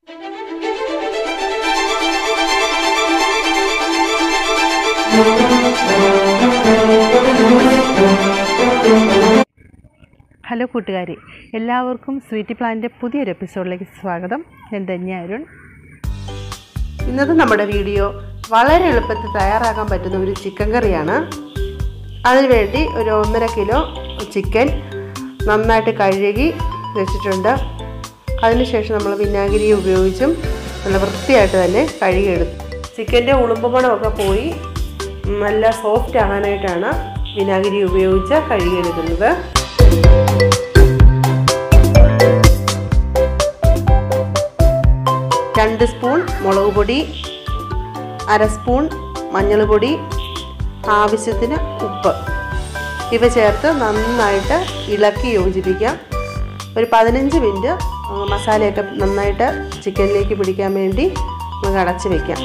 hello കൂട്ടുകാരി എല്ലാവർക്കും sweety പ്ലാനിൻ്റെ പുതിയൊരു എപ്പിസോഡിലേക്ക് സ്വാഗതം ഞാൻ ധന്യ അരുൺ ഇന്നത്തെ നമ്മുടെ വീഡിയോ വളരെ എളുപ്പത്തിൽ തയ്യാറാക്കാൻ പറ്റുന്ന ഒരു ചിക്കൻ കറിയാണ് അതിനുവേണ്ടി ഒരു ഒന്നര കിലോ ചിക്കൻ നന്നായിട്ട് കഴുകി വെച്ചിട്ടുണ്ട് അതിനുശേഷം നമ്മൾ വിനാഗിരി ഉപയോഗിച്ചും നല്ല വൃത്തിയായിട്ട് തന്നെ കഴുകിയെടുത്തു ചിക്കൻ്റെ ഉളുമ്പ് മണമൊക്കെ പോയി നല്ല സോഫ്റ്റ് ആകാനായിട്ടാണ് വിനാഗിരി ഉപയോഗിച്ച് കഴുകിയെടുക്കുന്നത് രണ്ട് സ്പൂൺ മുളക് പൊടി അര സ്പൂൺ മഞ്ഞൾ പൊടി ആവശ്യത്തിന് ഉപ്പ് ഇവ ചേർത്ത് നന്നായിട്ട് ഇളക്കി യോജിപ്പിക്കാം ഒരു പതിനഞ്ച് മിനിറ്റ് മസാലയൊക്കെ നന്നായിട്ട് ചിക്കനിലേക്ക് പിടിക്കാൻ വേണ്ടി നമുക്ക് അടച്ച് വയ്ക്കാം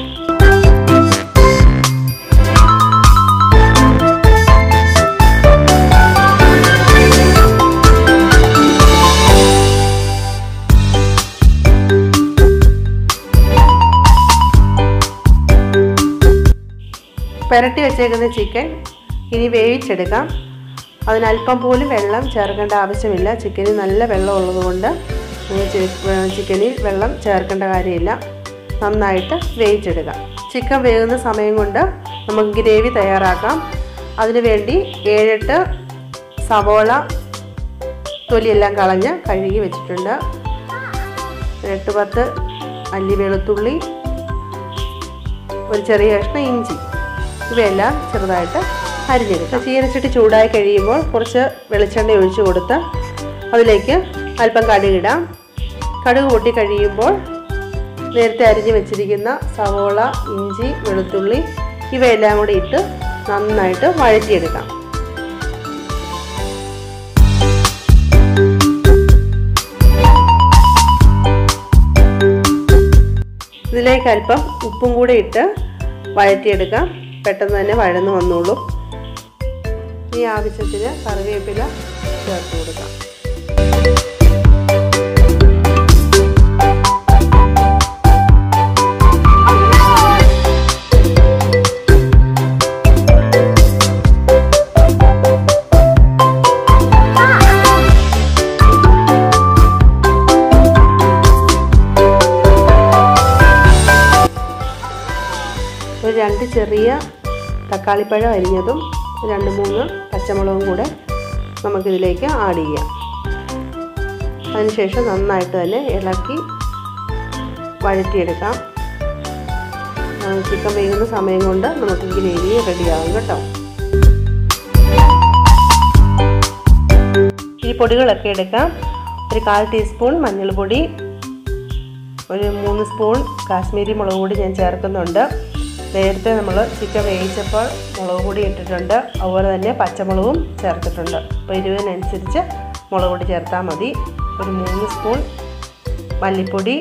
പുരട്ടി വെച്ചേക്കുന്ന ചിക്കൻ ഇനി വേവിച്ചെടുക്കാം അതിനല്പം പോലും വെള്ളം ചേർക്കേണ്ട ആവശ്യമില്ല ചിക്കനിൽ നല്ല വെള്ളം ഉള്ളതുകൊണ്ട് ചിക്കനിൽ വെള്ളം ചേർക്കേണ്ട കാര്യമില്ല നന്നായിട്ട് വേവിച്ചെടുക്കാം ചിക്കൻ വേകുന്ന സമയം കൊണ്ട് നമുക്ക് ഗ്രേവി തയ്യാറാക്കാം അതിനു വേണ്ടി ഏഴെട്ട് സവോള തൊലിയെല്ലാം കളഞ്ഞ് കഴുകി വെച്ചിട്ടുണ്ട് എട്ട് പത്ത് അല്ലി വെളുത്തുള്ളി ഒരു ചെറിയ കഷ്ണം ഇഞ്ചി ഇവയെല്ലാം ചെറുതായിട്ട് അരിഞ്ഞെടുക്കാം ചീനച്ചട്ടി ചൂടായി കഴിയുമ്പോൾ കുറച്ച് വെളിച്ചെണ്ണ ഒഴിച്ചു കൊടുത്ത് അതിലേക്ക് അല്പം കടുകിടാം കടുക് പൊട്ടി കഴിയുമ്പോൾ നേരത്തെ അരിഞ്ഞു വെച്ചിരിക്കുന്ന സവോള ഇഞ്ചി വെളുത്തുള്ളി ഇവയെല്ലാം കൂടി ഇട്ട് നന്നായിട്ട് വഴറ്റിയെടുക്കാം ഇതിലേക്ക് അല്പം ഉപ്പും കൂടെ ഇട്ട് വഴറ്റിയെടുക്കാം പെട്ടെന്ന് തന്നെ വഴന്ന് വന്നോളൂ ഈ ആവശ്യത്തിന് കറിവേപ്പില ചേർത്ത് കൊടുക്കാം ഒരു രണ്ട് ചെറിയ തക്കാളിപ്പഴം അരിഞ്ഞതും രണ്ട് മൂന്ന് പച്ചമുളകും കൂടെ നമുക്കിതിലേക്ക് ആഡ് ചെയ്യാം അതിനുശേഷം നന്നായിട്ട് തന്നെ ഇളക്കി വഴറ്റിയെടുക്കാം ചിക്കൻ വേകുന്ന സമയം കൊണ്ട് നമുക്ക് ഗ്രേവി റെഡിയാകും കേട്ടോ ഈ പൊടികളൊക്കെ എടുക്കാം ഒരു കാൽ ടീസ്പൂൺ മഞ്ഞൾപ്പൊടി ഒരു മൂന്ന് സ്പൂൺ കാശ്മീരി മുളക് പൊടി ഞാൻ ചേർക്കുന്നുണ്ട് നേരത്തെ നമ്മൾ ചിക്കൻ വേവിച്ചപ്പോൾ മുളക് പൊടി ഇട്ടിട്ടുണ്ട് അതുപോലെ തന്നെ പച്ചമുളകും ചേർത്തിട്ടുണ്ട് അപ്പോൾ എരിവിനനുസരിച്ച് മുളക് പൊടി ചേർത്താൽ മതി ഒരു മൂന്ന് സ്പൂൺ മല്ലിപ്പൊടി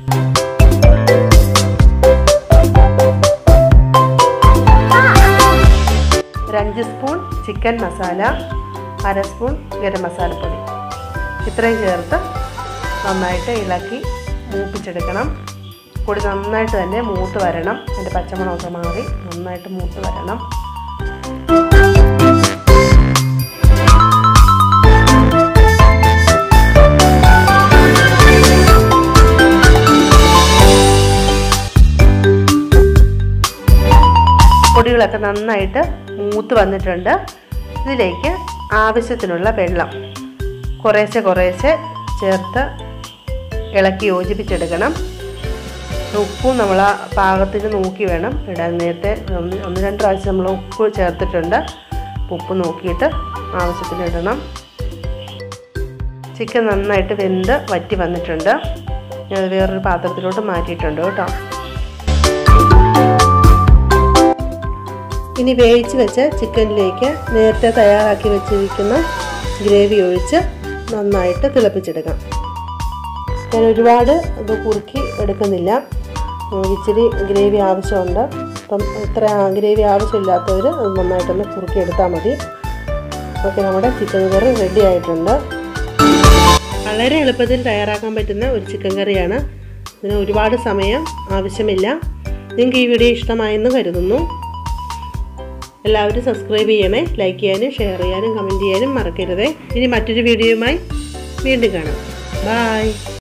ഒരു അഞ്ച് സ്പൂൺ ചിക്കൻ മസാല അര സ്പൂൺ ഗരം മസാലപ്പൊടി ഇത്രയും ചേർത്ത് നന്നായിട്ട് ഇളക്കി മൂപ്പിച്ചെടുക്കണം പൊടി നന്നായിട്ട് തന്നെ മൂത്ത് വരണം അതിൻ്റെ പച്ചമണമൊക്കെ മാറി നന്നായിട്ട് മൂത്ത് വരണം പൊടികളൊക്കെ നന്നായിട്ട് മൂത്ത് വന്നിട്ടുണ്ട് ഇതിലേക്ക് ആവശ്യത്തിനുള്ള വെള്ളം കുറേശ്ശെ കുറേശ്ശെ ചേർത്ത് ഇളക്കി യോജിപ്പിച്ചെടുക്കണം ഉപ്പും നമ്മൾ ആ പാകത്തിന് നോക്കി വേണം ഇടാൻ നേരത്തെ ഒന്ന് ഒന്ന് രണ്ട് പ്രാവശ്യം നമ്മൾ ഉപ്പ് ചേർത്തിട്ടുണ്ട് ഉപ്പ് നോക്കിയിട്ട് ആവശ്യത്തിന് ഇടണം ചിക്കൻ നന്നായിട്ട് വെന്ത് വറ്റി വന്നിട്ടുണ്ട് ഞാൻ വേറൊരു പാത്രത്തിലോട്ട് മാറ്റിയിട്ടുണ്ട് കേട്ടോ ഇനി വേവിച്ച് വെച്ച ചിക്കനിലേക്ക് നേരത്തെ തയ്യാറാക്കി വെച്ചിരിക്കുന്ന ഗ്രേവി ഒഴിച്ച് നന്നായിട്ട് തിളപ്പിച്ചെടുക്കാം ഞാൻ ഒരുപാട് ഇത് കുറുക്കി എടുക്കുന്നില്ല ഇച്ചിരി ഗ്രേവി ആവശ്യമുണ്ട് അപ്പം ഇത്ര ഗ്രേവി ആവശ്യമില്ലാത്തവർ അത് നന്നായിട്ടൊന്ന് കുറുക്കി എടുത്താൽ മതി ഓക്കെ നമ്മുടെ ചിക്കൻ കറി റെഡി ആയിട്ടുണ്ട് വളരെ എളുപ്പത്തിൽ തയ്യാറാക്കാൻ പറ്റുന്ന ഒരു ചിക്കൻ കറിയാണ് ഇതിന് ഒരുപാട് സമയം ആവശ്യമില്ല നിങ്ങൾക്ക് ഈ വീഡിയോ ഇഷ്ടമായെന്ന് കരുതുന്നു എല്ലാവരും സബ്സ്ക്രൈബ് ചെയ്യണേ ലൈക്ക് ചെയ്യാനും ഷെയർ ചെയ്യാനും കമൻറ്റ് ചെയ്യാനും മറക്കരുതേ ഇനി മറ്റൊരു വീഡിയോയുമായി വീണ്ടും കാണാം ബായ്